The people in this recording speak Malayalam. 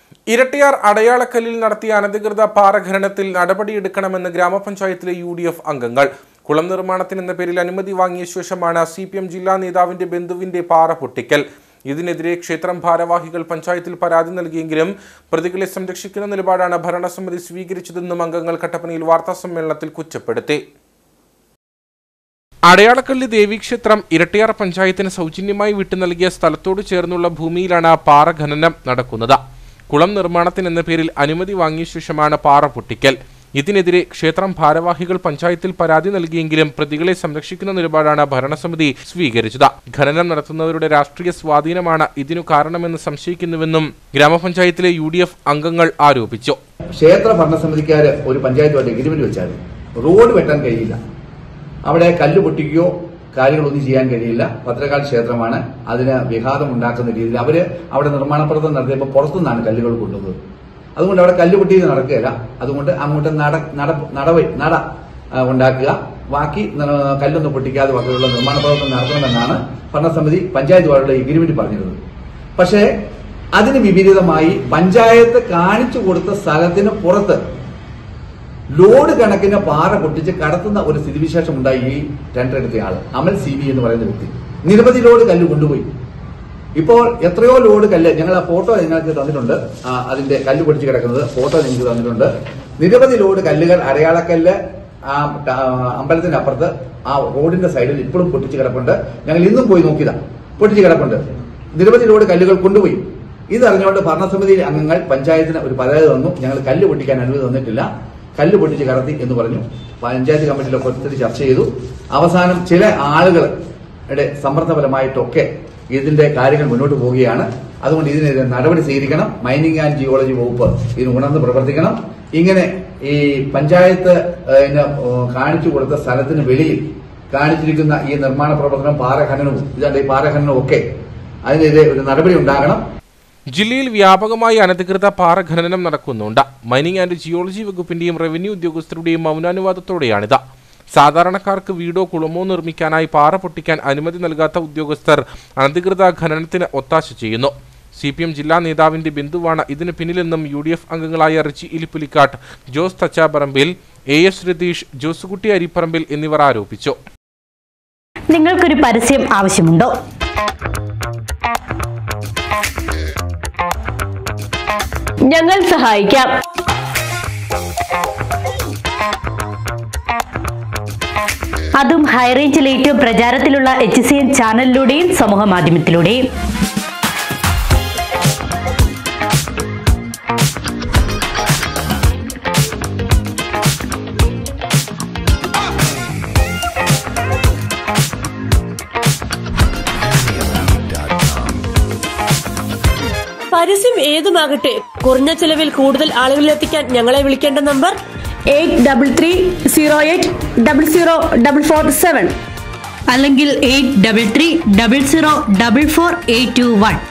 ഇരട്ടിയാർ അടയാളക്കല്ലിൽ നടത്തിയ അനധികൃത പാറഖനനത്തിൽ നടപടിയെടുക്കണമെന്ന് ഗ്രാമപഞ്ചായത്തിലെ യു ഡി എഫ് അംഗങ്ങൾ കുളം നിർമ്മാണത്തിനെന്ന പേരിൽ അനുമതി വാങ്ങിയ ശേഷമാണ് സി പി എം ജില്ലാ നേതാവിന്റെ ബന്ധുവിന്റെ പാറ പൊട്ടിക്കൽ ഇതിനെതിരെ ക്ഷേത്രം ഭാരവാഹികൾ പഞ്ചായത്തിൽ പരാതി നൽകിയെങ്കിലും പ്രതികളെ സംരക്ഷിക്കുന്ന നിലപാടാണ് ഭരണസമിതി സ്വീകരിച്ചതെന്നും അംഗങ്ങൾ കട്ടപ്പനയിൽ വാർത്താസമ്മേളനത്തിൽ കുറ്റപ്പെടുത്തി അടയാളക്കള്ളി ദേവീക്ഷേത്രം ഇരട്ടിയാർ പഞ്ചായത്തിന് സൗജന്യമായി വിട്ടു നൽകിയ സ്ഥലത്തോട് ചേർന്നുള്ള ഭൂമിയിലാണ് പാറ ഖനനം നടക്കുന്നത് കുളം നിർമ്മാണത്തിനെന്ന പേരിൽ അനുമതി വാങ്ങിയ ശേഷമാണ് പാറ പൊട്ടിക്കൽ ഇതിനെതിരെ ക്ഷേത്രം ഭാരവാഹികൾ പഞ്ചായത്തിൽ പരാതി നൽകിയെങ്കിലും പ്രതികളെ സംരക്ഷിക്കുന്ന നിലപാടാണ് ഭരണസമിതി സ്വീകരിച്ചത് ഖനനം നടത്തുന്നവരുടെ രാഷ്ട്രീയ സ്വാധീനമാണ് ഇതിനു കാരണമെന്ന് സംശയിക്കുന്നുവെന്നും ഗ്രാമപഞ്ചായത്തിലെ യു അംഗങ്ങൾ ആരോപിച്ചു ക്ഷേത്ര ഭരണസമിതിക്കാര് ഒരു പഞ്ചായത്തുമായിട്ട് എഗ്രിമെന്റ് വെച്ചാൽ റോഡ് വെട്ടാൻ കഴിയില്ല അവിടെ കല്ല് പൊട്ടിക്കുകയോ കാര്യങ്ങളൊന്നും ചെയ്യാൻ കഴിയില്ല ഭദ്രകാൾ ക്ഷേത്രമാണ് അതിന് വിഘാതം ഉണ്ടാക്കുന്ന രീതിയിൽ അവര് അവിടെ നിർമ്മാണ പ്രവർത്തനം നടത്തിയപ്പോൾ പുറത്തുനിന്നാണ് കല്ലുകൾ കൊണ്ടുവന്നത് അതുകൊണ്ട് അവിടെ കല്ല് പൊട്ടിയത് നടക്കുകയില്ല അതുകൊണ്ട് അങ്ങോട്ട് നട നട നടവഴി നട ആ, ഉണ്ടാക്കുക ബാക്കി ന- കല്ലൊന്നും പൊട്ടിക്കാതെ വകയുള്ള നിർമ്മാണ പ്രവർത്തനം നടത്തണമെന്നാണ് ഭരണസമിതി പഞ്ചായത്തുമായുള്ള എഗ്രിമെന്റ് പറഞ്ഞിരുന്നത് പക്ഷേ അതിന് വിപരീതമായി പഞ്ചായത്ത് കാണിച്ചു കൊടുത്ത സ്ഥലത്തിന് പുറത്ത് ലോഡ് കണക്കിന് പാറ പൊട്ടിച്ച് കടത്തുന്ന ഒരു സ്ഥിതിവിശേഷം ഉണ്ടായി ഈ ടെൻഡർ എടുത്ത ആള് അമൽ സി ബി എന്ന് പറയുന്ന വ്യക്തി നിരവധി ലോഡ് കല്ല് കൊണ്ടുപോയി ഇപ്പോൾ എത്രയോ ലോഡ് കല്ല് ഞങ്ങൾ ആ ഫോട്ടോ നിങ്ങൾക്ക് തന്നിട്ടുണ്ട് ആ, അതിന്റെ കല്ല് പൊടിച്ച് കിടക്കുന്നത് ഫോട്ടോ നിങ്ങൾക്ക് തന്നിട്ടുണ്ട് നിരവധി ലോഡ് കല്ലുകൾ അടയാളക്കല്ല് ആ ക- അമ്പലത്തിന്റെ അപ്പുറത്ത് ആ റോഡിന്റെ സൈഡിൽ ഇപ്പോഴും പൊട്ടിച്ച് കിടപ്പുണ്ട് ഞങ്ങൾ ഇന്നും പോയി നോക്കിയതാ പൊട്ടിച്ച് കിടപ്പുണ്ട് നിരവധി ലോഡ് കല്ലുകൾ കൊണ്ടുപോയി ഇതറിഞ്ഞുകൊണ്ട് ഭരണസമിതി അംഗങ്ങൾ പഞ്ചായത്തിന് ഒരു പരാതി തന്നു ഞങ്ങൾ കല്ല് പൊട്ടിക്കാൻ അനുമതി തന്നിട്ടില്ല കല്ല് പൊട്ടിച്ച് കടത്തി എന്ന് പറഞ്ഞു പഞ്ചായത്ത് കമ്മിറ്റിയിലൊക്കെ ഒത്തിരി ചർച്ച ചെയ്തു അവസാനം ചില ആളുകളുടെ സമ്മർദ്ദഫലമായിട്ടൊക്കെ ഇതിന്റെ കാര്യങ്ങൾ മുന്നോട്ട് പോവുകയാണ് അതുകൊണ്ട് ഇതിനെതിരെ നടപടി സ്വീകരിക്കണം മൈനിങ് ആൻഡ് ജിയോളജി വകുപ്പ് ഇതിന് ഉണർന്ന് പ്രവർത്തിക്കണം ഇങ്ങനെ ഈ പഞ്ചായത്ത് ഏഹ്, ന്, ഏഹ്, കാണിച്ചു കൊടുത്ത സ്ഥലത്തിന് വെളിയിൽ കാണിച്ചിരിക്കുന്ന ഈ നിർമ്മാണ പ്രവർത്തനം പാറഖനനവും ഇതാണ്ട് ഈ പാറഖനനവും ഒക്കെ അതിനെതിരെ ഒരു നടപടി ഉണ്ടാകണം ജില്ലയിൽ വ്യാപകമായി അനധികൃത പാറ ഖനനം നടക്കുന്നുണ്ട് മൈനിങ് ആൻഡ് ജിയോളജി വകുപ്പിന്റെയും റവന്യൂ ഉദ്യോഗസ്ഥരുടെയും മൗനാനുവാദത്തോടെയാണിത് സാധാരണക്കാർക്ക് വീടോ കുളമോ നിർമ്മിക്കാനായി പാറ പൊട്ടിക്കാൻ അനുമതി നൽകാത്ത ഉദ്യോഗസ്ഥർ അനധികൃത ഖനനത്തിന് ഒത്താശ ചെയ്യുന്നു സി പി എം ജില്ലാ നേതാവിന്റെ ബന്ധുവാണ് ഇതിന് പിന്നിലെന്നും യു ഡി എഫ് അംഗങ്ങളായ റിച്ചി ഇലിപ്പുലിക്കാട്ട് ജോസ് തച്ചാപറമ്പിൽ എ എസ് രതീഷ് ജോസുകുട്ടി അരിപ്പറമ്പിൽ എന്നിവർ ആരോപിച്ചു നിങ്ങൾക്കൊരു പരസ്യം ആവശ്യമുണ്ടോ ഞങ്ങൾ സഹായിക്കാം അതും ഹൈറേഞ്ചിൽ ഏറ്റവും പ്രചാരത്തിലുള്ള എച്ച് സി എൻ ചാനലിലൂടെയും സമൂഹ മാധ്യമത്തിലൂടെയും പരസ്യം ഏതുമാകട്ടെ കുറഞ്ഞ ചെലവിൽ കൂടുതൽ ആളുകളിലെത്തിക്കാൻ ഞങ്ങളെ വിളിക്കേണ്ട number eight double three zero eight double zero double four seven അല്ലെങ്കിൽ eight double three double zero double four eight two one